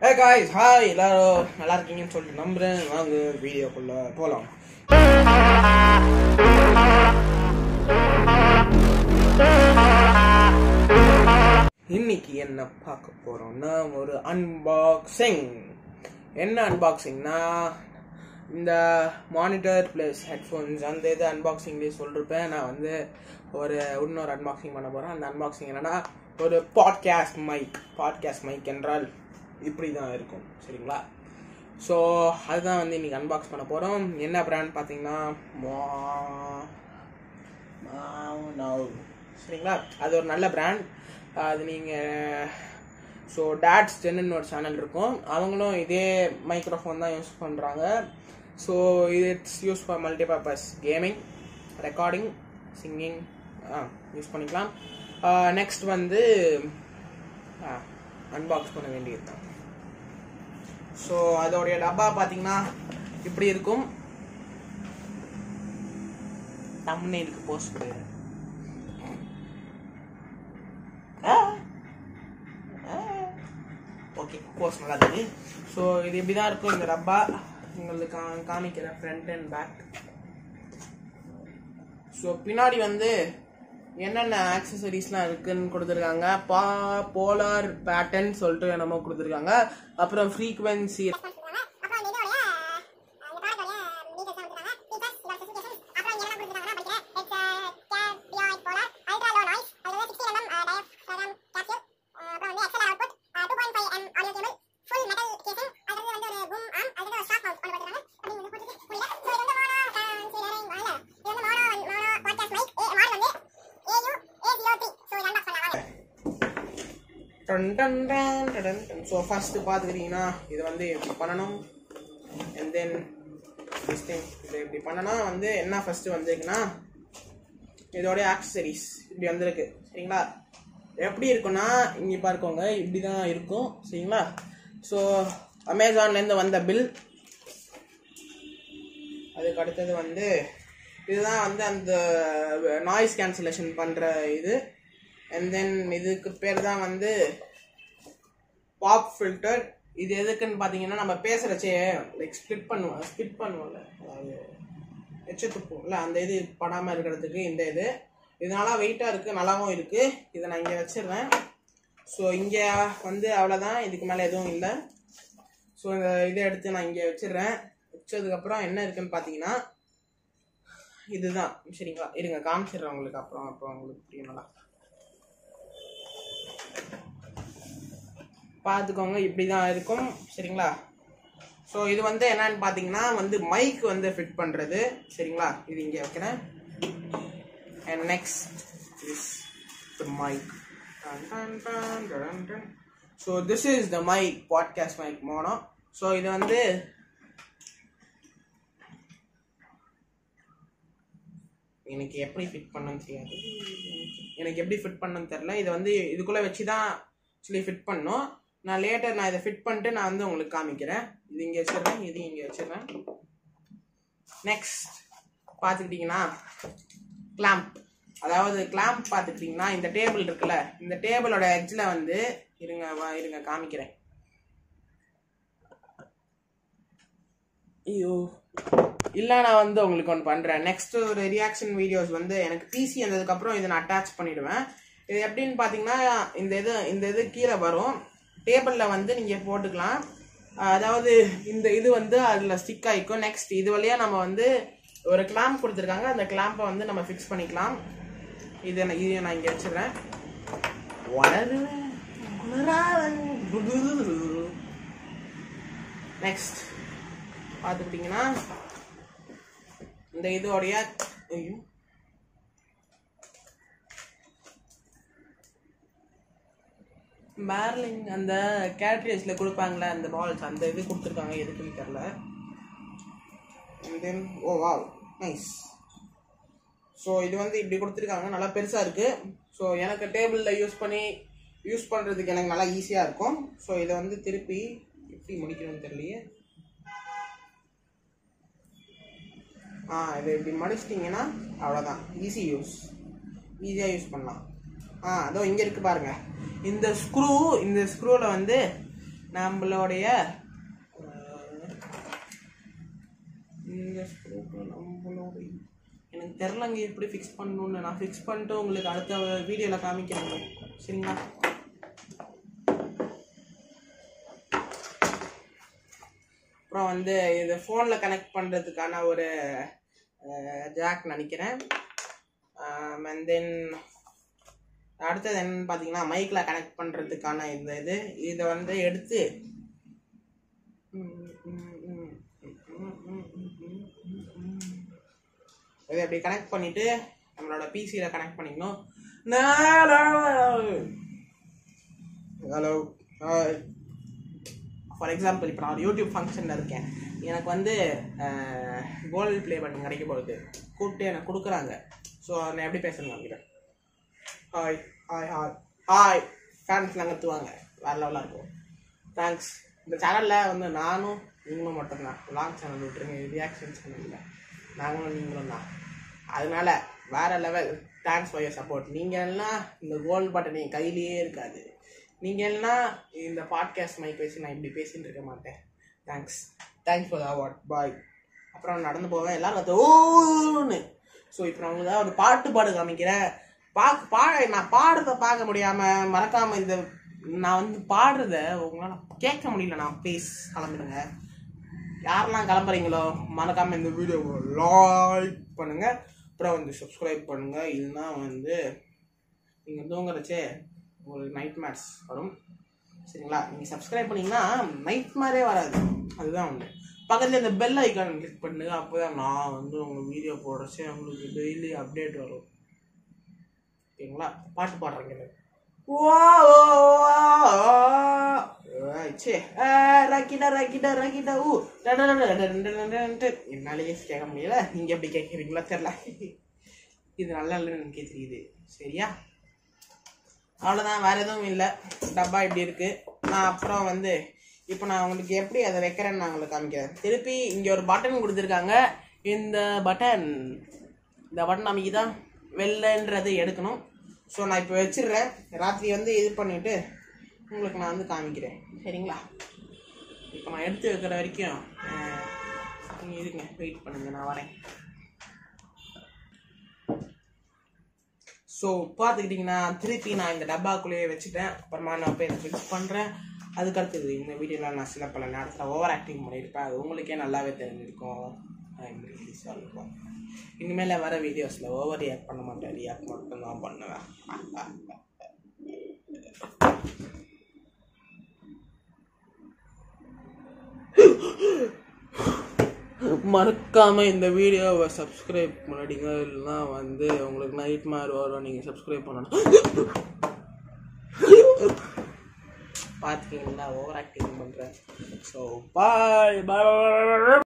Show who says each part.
Speaker 1: Hey guys hi எல்லாரும் நல்லா இருக்கீங்கன்னு சொல்லிட்டு நம்புறேன் வாங்க வீடியோக்குள்ள போலாம் இன்னைக்கு என்ன பார்க்க போறோம்னா ஒரு அன்பாக்சிங் என்ன அன்பாக்சிங்னா இந்த மானிட்டர் ப்ளஸ் ஹெட்ஃபோன்ஸ் அந்த இது அன்பாக்சிங்லேயே சொல்லிருப்பேன் நான் வந்து ஒரு இன்னொரு அன்பாக்சிங் பண்ண போகிறேன் அந்த அன்பாக்சிங் என்னன்னா ஒரு பாட்காஸ்ட் மைக் பாட்காஸ்ட் மைக் என்றால் இப்படி தான் இருக்கும் சரிங்களா ஸோ அதுதான் வந்து இன்னைக்கு அன்பாக்ஸ் பண்ண போகிறோம் என்ன பிராண்ட் பார்த்தீங்கன்னா மா- Now. சரிங்களா அது ஒரு நல்ல பிராண்ட் அது நீங்கள் ஸோ டேட்ஸ் டென்னு ஒரு சேனல் இருக்கும் அவங்களும் இதே மைக்ரோஃபோன் தான் யூஸ் பண்ணுறாங்க so it's use for multipurpose gaming recording singing use பண்ணிக்கலாம் நெக்ஸ்ட் வந்து அன்பாக்ஸ் பண்ண வேண்டியது தான் ஸோ அதோடைய டப்பா பார்த்தீங்கன்னா இப்படி இருக்கும் தம்ப்நெயிலுக்கு போஸ்ட் கொடுங்க ஓகே போஸ்ட் நல்லா இருக்கு ஸோ இது இப்படி தான் இருக்கும் இந்த ரப்பா உங்களுக்கு கா- காமிக்கிறேன் ஃப்ரண்ட் அண்ட் பேக் ஸோ பின்னாடி வந்து என்னென்ன ஆக்சசரிஸ்லாம் இருக்குன்னு கொடுத்துருக்காங்க பா போலார் பேட்டர்ன் சொல்லிட்டு என்னமோ கொடுத்துருக்காங்க அப்புறம் ஃப்ரீக்வன்சி ஸோ ஃபர்ஸ்ட் பார்த்துக்கிட்டிங்கன்னா இது வந்து இப்படி பண்ணணும் அண்ட் தென் திஸ் திங் இது இப்படி பண்ணனா வந்து என்ன ஃபர்ஸ்ட் வந்திருக்குன்னா இதோடைய ஆக்சசரிஸ் இப்படி வந்திருக்கு சரிங்களா எப்படி இருக்குன்னா இங்கே பார்க்கோங்க இப்படி தான் இருக்கும் சரிங்களா ஸோ அமேசான்லேருந்து வந்த பில் அதுக்கு அடுத்தது வந்து இதுதான் வந்து அந்த நாய்ஸ் கேன்சலேஷன் பண்ணுற இது அண்ட் தென் இதுக்கு பேர் தான் வந்து பாப் ஃபில்டர் இது எதுக்குன்னு பார்த்தீங்கன்னா நம்ம பேசுகிறச்சே லைக் ஸ்பிட் பண்ணுவோம் ஸ்பிட் பண்ணுவோம்ல அதாவது எச்ச துப்போம்ல அந்த இது படாமல் இருக்கிறதுக்கு இந்த இது இது நல்லா வெயிட்டாக இருக்குது நல்லாவும் இருக்குது இதை நான் இங்கே வச்சிடுறேன் ஸோ இங்கே வந்து அவ்வளோதான் இதுக்கு மேலே எதுவும் இல்லை ஸோ இந்த இதை எடுத்து நான் இங்கே வச்சிடுறேன் வச்சதுக்கப்புறம் என்ன இருக்குன்னு பார்த்தீங்கன்னா இதுதான் சரிங்களா இருங்க காமிச்சிடுறேன் உங்களுக்கு அப்புறம் அப்புறம் உங்களுக்கு புரியும் நல்லா பார்த்துக்கோங்க இப்படி தான் இருக்கும் சரிங்களா ஸோ இது வந்து என்னன்னு பார்த்தீங்கன்னா வந்து மைக் வந்து ஃபிட் பண்ணுறது சரிங்களா இது இங்கே வைக்கிறேன் and next is the mic so this is the mic podcast mic mono so இது வந்து எனக்கு எப்படி ஃபிட் பண்ணணும்னு தெரியாது எனக்கு எப்படி ஃபிட் பண்ணணும்னு தெரில இதை வந்து இதுக்குள்ளே வச்சு தான் ஆக்சுவலி ஃபிட் பண்ணோம் நான் லேட்டர் நான் இதை ஃபிட் பண்ணிட்டு நான் வந்து உங்களுக்கு காமிக்கிறேன் இது இங்கே வச்சிடுறேன் இது இங்கே வச்சிடுறேன் நெக்ஸ்ட் பார்த்துக்கிட்டிங்கன்னா கிளாம்ப் அதாவது கிளாம்ப் பார்த்துக்கிட்டிங்கன்னா இந்த டேபிள் இருக்குல்ல இந்த டேபிளோட எட்ஜில் வந்து இருங்க வா இருங்க காமிக்கிறேன் ஐயோ இல்லை நான் வந்து உங்களுக்கு ஒன்று பண்ணுறேன் நெக்ஸ்ட் ஒரு ரியாக்ஷன் வீடியோஸ் வந்து எனக்கு பிசி வந்ததுக்கப்புறம் இதை நான் அட்டாச் பண்ணிடுவேன் இது எப்படின்னு பார்த்தீங்கன்னா இந்த இது இந்த இது கீழே வரும் டேபிளில் வந்து நீங்கள் போட்டுக்கலாம் அதாவது இந்த இது வந்து அதில் ஸ்டிக் ஆகிக்கும் நெக்ஸ்ட் இது வழியாக நம்ம வந்து ஒரு கிளாம்ப் கொடுத்துருக்காங்க அந்த கிளாம்பை வந்து நம்ம ஃபிக்ஸ் பண்ணிக்கலாம் இதை நான் இதை நான் இங்கே வச்சிடுறேன் நெக்ஸ்ட் பார்த்துக்கிட்டிங்கன்னா இந்த இதோடைய ஐயோ பேர்லிங் அந்த கேட்ரேஜில் கொடுப்பாங்களே அந்த பால்ஸ் அந்த இது கொடுத்துருக்காங்க எதுக்குன்னு தெரில then oh wow nice so இது வந்து இப்படி கொடுத்துருக்காங்க நல்லா பெருசாக இருக்குது ஸோ எனக்கு டேபிளில் யூஸ் பண்ணி யூஸ் பண்ணுறதுக்கு எனக்கு நல்லா ஈஸியாக இருக்கும் ஸோ இதை வந்து திருப்பி எப்படி முடிக்கணும்னு தெரியலையே ஆ இதை இப்படி மடிச்சிட்டிங்கன்னா அவ்வளோதான் ஈஸி யூஸ் ஈஸியாக யூஸ் பண்ணலாம் ஆ அதோ இங்கே இருக்கு பாருங்க இந்த ஸ்க்ரூ இந்த ஸ்க்ரூவில் வந்து நம்மளுடைய அஹ், இந்த ஸ்க்ரூக்கு நம்மளுடைய எனக்கு தெரிலங்க எப்படி ஃபிக்ஸ் பண்ணணும்னு நான் ஃபிக்ஸ் பண்ணிட்டு உங்களுக்கு அடுத்த வீடியோவில் காமிக்கிறேங்க சரிங்களா அப்புறம் வந்து இது ஃபோனில் கனெக்ட் பண்ணுறதுக்கான ஒரு ஜாக் நினைக்கிறேன் அண்ட் தென் அடுத்தது என்னன்னு பார்த்தீங்கன்னா மைக்கில் கனெக்ட் பண்ணுறதுக்கான இந்த இது இதை வந்து எடுத்து இதை அப்படி கனெக்ட் பண்ணிட்டு நம்மளோட பிசியில் கனெக்ட் பண்ணிக்கணும் ஹலோ ஃபார் எக்ஸாம்பிள் இப்போ நான் ஒரு யூடியூப் ஃபங்க்ஷனில் இருக்கேன் எனக்கு வந்து கோல்டு ப்ளே பண்ணி கிடைக்க போகுது கூப்பிட்டு எனக்கு கொடுக்குறாங்க ஸோ நான் எப்படி பேசணும் நினைக்கிறேன் ஹாய் ஹாய் ஹாய் ஹாய் ஃபேன்ஸ்லாம் கற்றுவாங்க வேறு லெவலாக இருக்கும் தேங்க்ஸ் இந்த சேனலில் வந்து நானும் நீங்களும் மட்டும்தான் லாங் சேனல் விட்டுருங்க ரியாக்ஷன் சேனல் இல்லை நாங்களும் நீங்களும் தான் அதனால வேற level thanks for your support நீங்கள் எல்லாம் இந்த கோல்டு பட்டன் என் கையிலேயே இருக்காது நீங்கள் எல்லாம் இந்த பாட்காஸ்ட் மைக் பேசி நான் இப்படி பேசிட்டு இருக்க மாட்டேன் thanks thanks for the award bye அப்புறம் நடந்து போவேன் எல்லாரும் கத்து ஓன்னு ஸோ இப்போ நான் உங்களுக்கு ஒரு பாட்டு பாடு காமிக்கிறேன் பார்க்க பா நான் பாடுறத பார்க்க முடியாமல் மறக்காமல் இந்த நான் வந்து பாடுறத உங்களால் கேட்க முடியல நான் பேஸ் கிளம்பிடுங்க யாரெல்லாம் கிளம்புறீங்களோ மறக்காமல் இந்த வீடியோவை லைக் பண்ணுங்க அப்புறம் வந்து சப்ஸ்கிரைப் பண்ணுங்க இல்லைன்னா வந்து நீங்கள் தூங்குறச்சே ஒரு நைட் மேட்ச் வரும் சரிங்களா நீங்கள் சப்ஸ்கிரைப் பண்ணீங்கன்னா நைட் மேரே வராது அதுதான் ஒன்று பக்கத்தில் இந்த பெல் ஐக்கான் கிளிக் பண்ணுங்க அப்போ தான் நான் வந்து உங்கள் வீடியோ போடுறச்சே உங்களுக்கு டெய்லி அப்டேட் வரும் ஓகேங்களா பாட்டு பாடுறீங்க ஓ ஓ, ஓ, ஓ. ஏய், சே. ஆ, ரக்கிடா ரக்கிடா ரக்கிடா ஊ ட, ட, ட, ட, ட, ட, ட, ட, ட. என்னாலேயே கேட்க முடியல நீங்க எப்படி கேட்குறீங்களா தெரியல இது நல்லா இல்லைன்னு எனக்கே தெரியுது சரியா அவ்வளோதான் வேற எதுவும் இல்லை டப்பா இப்படி இருக்கு நான் அப்புறம் வந்து இப்போ நான் உங்களுக்கு எப்படி அதை வைக்கிறேன்னு நான் உங்களுக்கு காமிக்கிறேன் திருப்பி இங்கே ஒரு பட்டன் கொடுத்துருக்காங்க இந்த பட்டன் இந்த பட்டன் அமைக்கி தான் வெள்ளைன்றது எடுக்கணும் ஸோ நான் இப்போ வச்சிடுறேன் ராத்திரி வந்து இது பண்ணிவிட்டு உங்களுக்கு நான் வந்து காமிக்கிறேன் சரிங்களா இப்போ நான் எடுத்து வைக்கிற வரைக்கும் நீங்கள் இருங்க வெயிட் பண்ணுங்க நான் வரேன் ஸோ பார்த்துக்கிட்டிங்கன்னா திருப்பி நான் இந்த டப்பாக்குள்ளேயே வச்சுட்டேன் அப்புறமா நான் போய் ஃபிக்ஸ் பண்ணுறேன் அதுக்கடுத்தது இந்த வீடியோவில் நான் சில பல நேரத்தில் ஓவர் ஆக்டிங் பண்ணியிருப்பேன் அது உங்களுக்கே நல்லாவே தெரிஞ்சிருக்கும் இருக்கும் இனிமேல் வர வீடியோஸில் ஓவர் ரியாக்ட் பண்ண மாட்டேன் ரியாக்ட் மட்டும் தான் பண்ணுவேன் மறக்காம இந்த வீடியோவை சப்ஸ்கிரைப் பண்ணிடுங்க இல்லைன்னா வந்து உங்களுக்கு நைட் மாதிரி வரும் நீங்கள் சப்ஸ்கிரைப் பண்ணணும் பார்த்துக்கிங்களா ஓவர் ஆக்டிங் பண்ணுறேன் ஸோ பாய் பாய்